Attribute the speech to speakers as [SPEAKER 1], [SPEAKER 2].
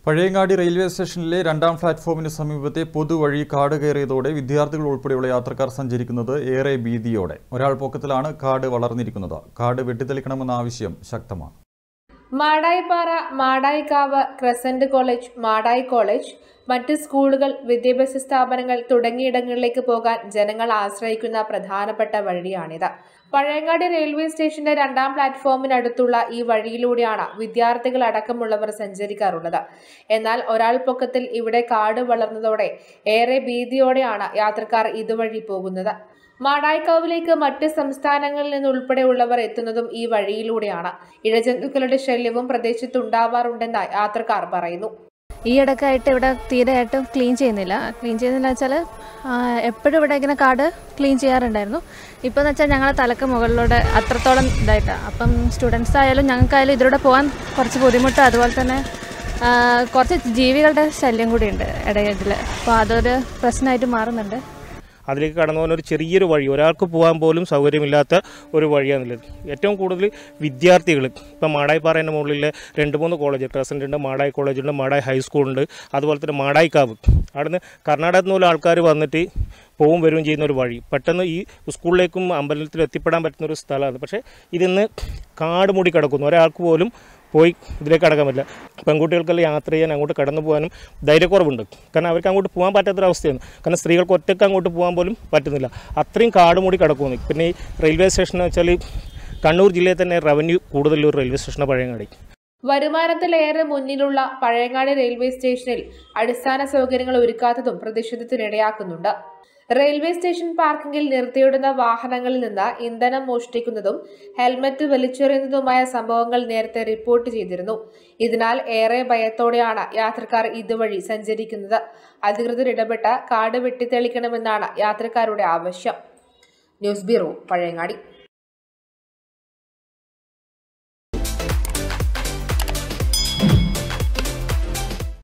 [SPEAKER 1] Pazhayangadi railway സ്റ്റേഷനിലെ രണ്ടാം പ്ലാറ്റ്ഫോമിന് സമീപത്തെ പൊതുവഴി കാട് കയറിയതോടെ വിദ്യാർത്ഥികൾ ഉൾപ്പെടെയുള്ള യാത്രക്കാർ സഞ്ചരിക്കുന്നത് ഏറെ ഭീതിയോടെ ഒരാൾ പൊക്കത്തിലാണ് കാട് വളർന്നിരിക്കുന്നത് കാട് വെട്ടിത്തെളിക്കണമെന്ന ആവശ്യം ശക്തമാണ്
[SPEAKER 2] Madayippara Madayikkavu crescent college Madayi college മറ്റ് സ്കൂളുകൾ വിദ്യാഭ്യാസ സ്ഥാപനങ്ങൾ തുടങ്ങിയിടങ്ങളിലേക്ക് പോകാൻ ജനങ്ങൾ ആശ്രയിക്കുന്ന പ്രധാനപ്പെട്ട വഴിയാണിത് പഴയങ്ങാടി റെയിൽവേ സ്റ്റേഷന്റെ രണ്ടാം പ്ലാറ്റ്ഫോമിനടുത്തുള്ള ഈ വഴിയിലൂടെയാണ് വിദ്യാർത്ഥികൾ അടക്കമുള്ളവർ സഞ്ചരിക്കാറുള്ളത് എന്നാൽ ഒരാൾ പൊക്കത്തിൽ ഇവിടെ കാട് വളർന്നതോടെ ഏറെ ഭീതിയോടെയാണ് യാത്രക്കാർ ഇതുവഴി പോകുന്നത് മാടായിക്കാവിലേക്ക് മറ്റ് സംസ്ഥാനങ്ങളിൽ നിന്നുൾപ്പെടെയുള്ളവർ എത്തുന്നതും ഈ വഴിയിലൂടെയാണ് ഇഴജന്തുക്കളുടെ ശല്യവും പ്രദേശത്തുണ്ടാവാറുണ്ടെന്ന് യാത്രക്കാർ പറയുന്നു
[SPEAKER 3] ഈ ഇടയ്ക്കായിട്ട് ഇവിടെ തീരെയായിട്ടും ക്ലീൻ ചെയ്യുന്നില്ല ക്ലീൻ ചെയ്യുന്നില്ല വെച്ചാൽ എപ്പോഴും ഇവിടെ ഇങ്ങനെ കാട് ക്ലീൻ ചെയ്യാറുണ്ടായിരുന്നു ഇപ്പോൾ എന്ന് വെച്ചാൽ ഞങ്ങളെ തലക്ക് മുകളിലൂടെ അത്രത്തോളം ഇതായിട്ടാണ് അപ്പം സ്റ്റുഡൻസ് ആയാലും ഞങ്ങൾക്കായാലും ഇതിലൂടെ പോകാൻ കുറച്ച് ബുദ്ധിമുട്ട് അതുപോലെ തന്നെ ആ, കുറച്ച് ജീവികളുടെ ശല്യം കൂടിയുണ്ട് ഇടയിൽ അപ്പോൾ അതൊരു പ്രശ്നമായിട്ട് മാറുന്നുണ്ട്
[SPEAKER 4] അതിലേക്ക് കടന്നു പോകുന്ന ഒരു ചെറിയൊരു വഴി ഒരാൾക്ക് പോകാൻ പോലും സൗകര്യമില്ലാത്ത ഒരു വഴിയാണുള്ളത് ഏറ്റവും കൂടുതൽ വിദ്യാർത്ഥികൾ ഇപ്പം മാടായിപ്പാറേൻ്റെ മുകളിലെ രണ്ട് മൂന്ന് കോളേജ് ക്രസൻ്റ് ഉണ്ട് മാടായി കോളേജുണ്ട് മാടായി ഹൈസ്കൂളുണ്ട് അതുപോലെ തന്നെ മാടായിക്കാവ് അവിടുന്ന് കർണാടകത്തിൽ നിന്നുള്ള ആൾക്കാർ വന്നിട്ട് പോവും വരികയും ചെയ്യുന്ന ഒരു വഴി പെട്ടെന്ന് ഈ സ്കൂളിലേക്കും അമ്പലത്തിലും എത്തിപ്പെടാൻ പറ്റുന്ന ഒരു സ്ഥലമാണ് പക്ഷേ ഇതിന്ന് കാട് മൂടി കിടക്കുന്നു ഒരാൾക്ക് പോലും പോയി ഇതിലേക്ക് കടക്കാൻ പറ്റില്ല പെൺകുട്ടികൾക്കെല്ലാം യാത്ര ചെയ്യാൻ അങ്ങോട്ട് കടന്നു പോകാനും ധൈര്യക്കുറവുണ്ട് കാരണം അവർക്ക് അങ്ങോട്ട് പോകാൻ പറ്റാത്തൊരവസ്ഥയാണ് കാരണം സ്ത്രീകൾക്ക് ഒറ്റയ്ക്ക് അങ്ങോട്ട് പോകാൻ പോലും പറ്റുന്നില്ല അത്രയും കാട് മൂടി കിടക്കുന്നു പിന്നെ ഈ റെയിൽവേ സ്റ്റേഷൻ എന്ന് വെച്ചാൽ കണ്ണൂർ ജില്ലയിൽ തന്നെ റവന്യൂ കൂടുതലുള്ള ഒരു റെയിൽവേ സ്റ്റേഷനാണ് പഴയങ്ങാടി
[SPEAKER 2] വരുമാനത്തിലേറെ മുന്നിലുള്ള പഴയങ്ങാടി റെയിൽവേ സ്റ്റേഷനിൽ അടിസ്ഥാന സൗകര്യങ്ങൾ ഒരുക്കാത്തതും പ്രതിഷേധത്തിനിടയാക്കുന്നുണ്ട് റെയിൽവേ സ്റ്റേഷൻ പാർക്കിംഗിൽ നിർത്തിയിടുന്ന വാഹനങ്ങളിൽ നിന്ന് ഇന്ധനം മോഷ്ടിക്കുന്നതും ഹെൽമറ്റ് വലിച്ചെറിയുന്നതുമായ സംഭവങ്ങൾ നേരത്തെ റിപ്പോർട്ട് ചെയ്തിരുന്നു ഇതിനാൽ ഏറെ ഭയത്തോടെയാണ് യാത്രക്കാർ ഇതുവഴി സഞ്ചരിക്കുന്നത് അധികൃതർ ഇടപെട്ട് കാട് വെട്ടിത്തെളിക്കണമെന്നാണ് യാത്രക്കാരുടെ ആവശ്യം ന്യൂസ് ബ്യൂറോ പഴയങ്ങാടി